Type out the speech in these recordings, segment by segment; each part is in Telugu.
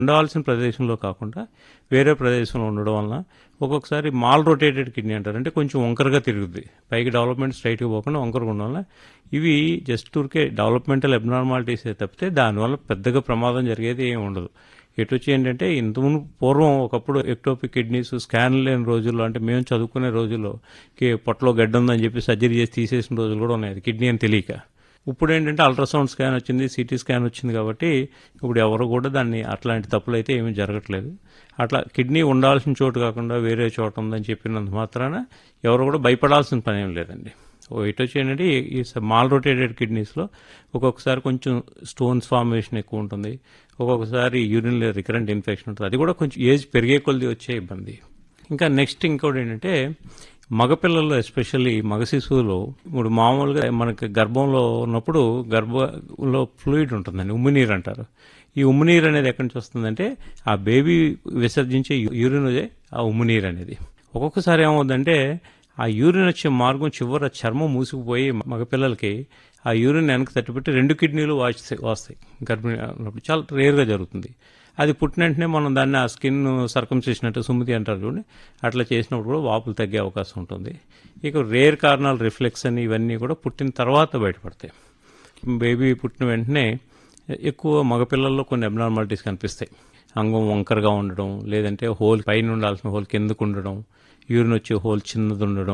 ఉండవలసిన ప్రదేశంలో కాకుండా వేరే ప్రదేశంలో ఉండడం వలన ఒక్కొక్కసారి మాల్ రొటేటెడ్ కిడ్నీ అంటారు అంటే కొంచెం వంకరగా తిరుగుద్ది పైకి డెవలప్మెంట్ స్ట్రైట్గా పోకుండా వంకరగా ఉండడం వల్ల ఇవి జస్ట్ ఊరికే డెవలప్మెంటల్ అబ్నార్మాలిటీస్ తప్పితే దానివల్ల పెద్దగా ప్రమాదం జరిగేది ఏమి ఉండదు ఎటు వచ్చి ఏంటంటే ఇంతకుముందు పూర్వం ఒకప్పుడు ఎక్టోపిక్ కిడ్నీస్ స్కాన్ లేని రోజుల్లో అంటే మేము చదువుకునే రోజుల్లో కి- పొట్టలో గడ్డ ఉందని చెప్పి సర్జరీ చేసి తీసేసిన రోజులు కూడా ఉన్నాయి అది కిడ్నీ అని తెలియక ఇప్పుడు ఏంటంటే అల్ట్రాసౌండ్ స్కాన్ వచ్చింది సిటీ స్కాన్ వచ్చింది కాబట్టి ఇప్పుడు ఎవరు కూడా దాన్ని అట్లాంటి తప్పులు అయితే ఏమీ జరగట్లేదు అట్లా కిడ్నీ ఉండాల్సిన చోటు కాకుండా వేరే చోట ఉందని చెప్పినంత మాత్రాన ఎవరు కూడా భయపడాల్సిన పని ఏం లేదండి ఓ ఇటు వచ్చి ఏంటంటే ఈ- ఈ మాల్ రొటేటెడ్ కిడ్నీస్లో ఒక్కొక్కసారి కొంచెం స్టోన్స్ ఫార్మేషన్ ఎక్కువ ఉంటుంది ఒక్కొక్కసారి యూరిన్లో రికరెంట్ ఇన్ఫెక్షన్ ఉంటుంది అది కూడా కొంచెం ఏజ్ పెరిగే కొలది వచ్చే ఇబ్బంది ఇంకా నెక్స్ట్ ఇంకోటి ఏంటంటే మగపిల్లల్లో ఎస్పెషల్లీ మగ శిశువులో ఇప్పుడు మామూలుగా మనకి గర్భంలో ఉన్నప్పుడు గర్భంలో ఫ్లూయిడ్ ఉంటుందండి ఉమ్మినీరు అంటారు ఈ ఉమ్మినీరు అనేది ఎక్కడి నుంచి వస్తుందంటే ఆ బేబీ విసర్జించే యూరిన్ ఆ ఉమ్మినీరు అనేది ఒక్కొక్కసారి ఏమవుతుందంటే ఆ యూరిన్ వచ్చే మార్గం చివర చర్మం మూసుకుపోయి మగపిల్లలకి ఆ యూరిన్ వెనక్కి తట్టిపెట్టి రెండు కిడ్నీలు వాస్తాయి వాస్తాయి గర్భిణి ఉన్నప్పుడు చాలా రేర్గా జరుగుతుంది అది పుట్టిన వెంటనే మనం దాన్ని ఆ స్కిన్ సర్కం చేసినట్టు సుమతి అంటారు చూడండి అట్లా చేసినప్పుడు కూడా వాపులు తగ్గే అవకాశం ఉంటుంది ఇక రేర్ కారణాలు రిఫ్లెక్స్ అని ఇవన్నీ కూడా పుట్టిన తర్వాత బయటపడతాయి బేబీ పుట్టిన వెంటనే ఎక్కువ మగపిల్లల్లో కొన్ని అబ్నార్మాలిటీస్ కనిపిస్తాయి అంగం వంకరగా ఉండడం లేదంటే హోల్ పైన ఉండాల్సిన హోల్ కిందకు ఉండడం యూరిన్ వచ్చే హోల్ చిన్నది ఉండడం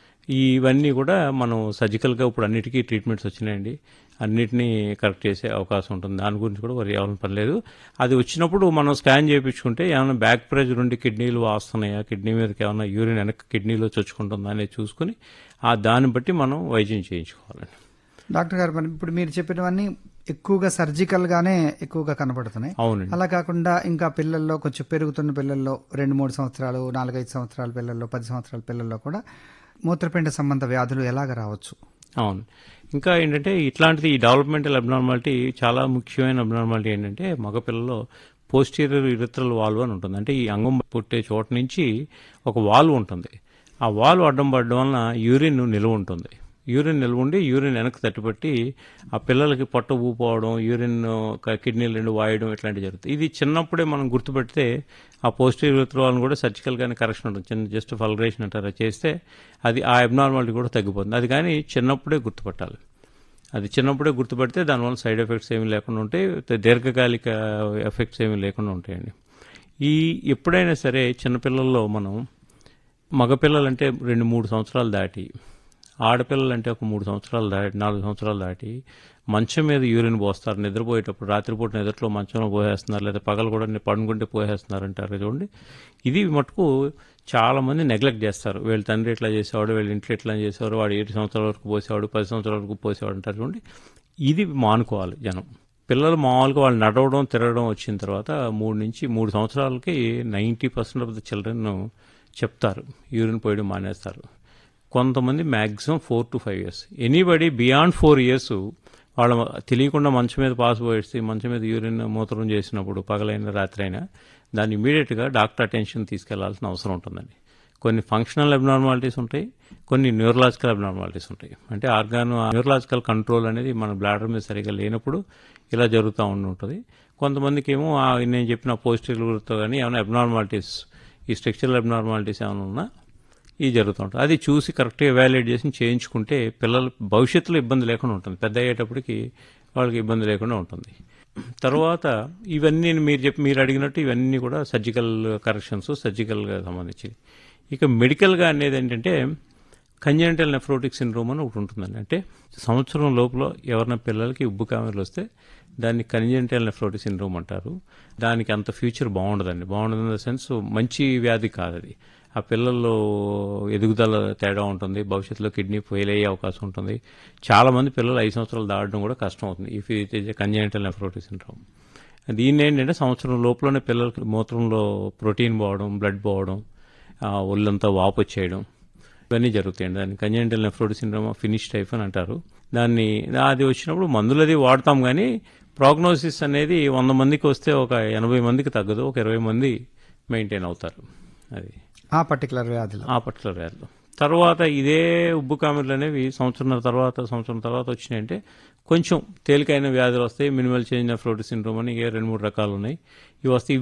ఇవన్నీ కూడా మనం సర్జికల్గా ఇప్పుడు అన్నిటికీ ట్రీట్మెంట్స్ వచ్చినాయండి అన్నిటినీ కరెక్ట్ చేసే అవకాశం ఉంటుంది దాని గురించి కూడా వరి అవ్వాలని పని లేదు అది వచ్చినప్పుడు మనం స్కాన్ చేయించుకుంటే ఏమైనా బ్యాక్ ప్రెజర్ ఉండి కిడ్నీలు వాస్తున్నాయా కిడ్నీ మీదకి ఏమైనా యూరిన్ వెనక్కి కిడ్నీలో చొచ్చుకుంటుందా అనేది చూసుకుని ఆ దాన్ని బట్టి మనం వైద్యం చేయించుకోవాలండి డాక్టర్ గారు మరి ఇప్పుడు మీరు చెప్పినవన్నీ ఎక్కువగా సర్జికల్ గానే ఎక్కువగా కనబడుతున్నాయి అవునండి అలా కాకుండా ఇంకా పిల్లల్లో కొంచెం పెరుగుతున్న పిల్లల్లో రెండు మూడు సంవత్సరాలు నాలుగైదు సంవత్సరాల పిల్లల్లో పది సంవత్సరాల పిల్లల్లో కూడా మూత్రపిండ సంబంధ వ్యాధులు ఎలాగ రావచ్చు అవును ఇంకా ఏంటంటే ఇట్లాంటిది ఈ డెవలప్మెంటల్ అబ్నార్మాలిటీ చాలా ముఖ్యమైన అబ్నార్మాలిటీ ఏంటంటే మగపిల్లలో పోస్టీరియర్ ఇరిత్రల్ వాల్వ్ అని ఉంటుంది అంటే ఈ అంగం పుట్టే చోట నుంచి ఒక వాల్వ్ ఉంటుంది ఆ వాల్వ్ అడ్డం పడడం వలన యూరిన్ నిల్వ ఉంటుంది యూరిన్ నిల్వ ఉండి యూరిన్ వెనక్కి తట్టిపెట్టి ఆ పిల్లలకి పొట్ట ఊపోవడం యూరిన్ కిడ్నీలు రెండు వాయడం ఇట్లాంటివి జరుగుతుంది ఇది చిన్నప్పుడే మనం గుర్తుపెడితే ఆ పోస్టీరియర్ విత్రవాలను కూడా సర్జికల్గానే కరెక్షన్ ఉంటుంది చిన్న జస్ట్ ఫల్గరేషన్ అంటారు అది చేస్తే అది ఆ అబ్నార్మాలిటీ కూడా తగ్గిపోతుంది అది కానీ చిన్నప్పుడే గుర్తుపట్టాలి అది చిన్నప్పుడే గుర్తుపెడితే దానివల్ల సైడ్ ఎఫెక్ట్స్ ఏమీ లేకుండా ఉంటాయి దీర్ఘకాలిక ఎఫెక్ట్స్ ఏమీ లేకుండా ఉంటాయండి ఈ ఎప్పుడైనా సరే చిన్నపిల్లల్లో మనం మగపిల్లలంటే రెండు మూడు సంవత్సరాలు దాటి ఆడపిల్లలంటే ఒక మూడు సంవత్సరాలు దాటి నాలుగు సంవత్సరాలు దాటి మంచం మీద యూరిన్ పోస్తారు నిద్రపోయేటప్పుడు రాత్రిపూట నిద్రలో మంచంలో పోసేస్తున్నారు లేదా పగలు కూడా పడుకుంటే పోసేస్తున్నారు అంటారు చూడండి ఇది మటుకు చాలా మంది నెగ్లెక్ట్ చేస్తారు వీళ్ళ తండ్రి ఇట్లా చేసేవాడు వీళ్ళ ఇంట్లో ఇట్లా చేసేవాడు వాడు ఏడు సంవత్సరాల వరకు పోసేవాడు పది సంవత్సరాల వరకు పోసేవాడు అంటారు చూడండి ఇది మానుకోవాలి జనం పిల్లలు మామూలుగా వాళ్ళు నడవడం తిరగడం వచ్చిన తర్వాత మూడు నుంచి మూడు సంవత్సరాలకి ninety percent of the children చెప్తారు యూరిన్ పోయడం మానేస్తారు కొంతమంది maximum four to five years anybody beyond four years వాళ్ళ తెలియకుండా మంచం మీద పాస్ పోయేసి మంచం మీద యూరిన్ మూత్రం చేసినప్పుడు పగలైన రాత్రి అయినా దాన్ని ఇమీడియట్గా డాక్టర్ అటెన్షన్ తీసుకెళ్లాల్సిన అవసరం ఉంటుందండి కొన్ని ఫంక్షనల్ అబ్నార్మాలిటీస్ ఉంటాయి కొన్ని న్యూరలాజికల్ అబ్నార్మాలిటీస్ ఉంటాయి అంటే ఆర్గాన్ న్యూరలాజికల్ కంట్రోల్ అనేది మన బ్లాడర్ మీద సరిగా లేనప్పుడు ఇలా జరుగుతూ ఉండి ఉంటుంది కొంతమందికి ఏమో ఆ నేను చెప్పిన పోస్టివ్తో కానీ ఏమైనా అబ్నార్మాలిటీస్ ఈ స్ట్రక్చరల్ అబ్నార్మాలిటీస్ ఏమైనా ఉన్నా ఇది జరుగుతూ ఉంటుంది అది చూసి కరెక్ట్గా ఎవాల్యుయేట్ చేసి చేయించుకుంటే పిల్లల భవిష్యత్తులో ఇబ్బంది లేకుండా ఉంటుంది పెద్ద అయ్యేటప్పటికి వాళ్ళకి ఇబ్బంది లేకుండా ఉంటుంది తర్వాత ఇవన్నీ మీరు చెప్పి మీరు అడిగినట్టు ఇవన్నీ కూడా సర్జికల్ కరెక్షన్స్ సర్జికల్గా సంబంధించి ఇక మెడికల్గా అనేది ఏంటంటే కంజెంటల్ నెఫ్రోటిక్ సిండ్రోమ్ అని ఒకటి ఉంటుందండి అంటే సంవత్సరం లోపల ఎవరైనా పిల్లలకి ఉబ్బు కామెరలు వస్తే దాన్ని కంజెంటల్ నెఫ్రోటిక్ సిండ్రోమ్ అంటారు దానికి అంత ఫ్యూచర్ బాగుండదండి బాగుండదు ఇన్ ద సెన్స్ మంచి వ్యాధి కాదు అది ఆ పిల్లల్లో ఎదుగుదల తేడా ఉంటుంది భవిష్యత్తులో కిడ్నీ ఫెయిల్ అయ్యే అవకాశం ఉంటుంది చాలా మంది పిల్లలు ఐదు సంవత్సరాలు దాటడం కూడా కష్టం అవుతుంది if it is congenital nephrotic syndrome దీన్ని ఏంటంటే సంవత్సరం లోపలనే పిల్లలకి మూత్రంలో ప్రోటీన్ పోవడం బ్లడ్ పోవడం ఆ, ఒళ్ళంతా వాపు వచ్చేయడం ఇవన్నీ జరుగుతాయండి దాన్ని congenital nephrotic syndrome Finnish type అని అంటారు దాన్ని అది వచ్చినప్పుడు మందులు అది వాడతాం కానీ ప్రోగ్నోసిస్ అనేది వంద మందికి వస్తే ఒక ఎనభై మందికి తగ్గదు ఒక ఇరవై మంది మెయింటైన్ అవుతారు అది ఆ పర్టికులర్ వ్యాధిలో ఆ పర్టికులర్ వ్యాధిలో తర్వాత ఇదే ఉబ్బు కామెర్లు అనేవి సంవత్సరం తర్వాత సంవత్సరం తర్వాత వచ్చినాయంటే కొంచెం తేలికైన వ్యాధులు వస్తాయి మినిమల్ చేంజ్ ఆఫ్ ఫ్లోటి సిండ్రోమ్ అని ఏ రెండు మూడు రకాలు ఉన్నాయి ఇవి వస్తాయి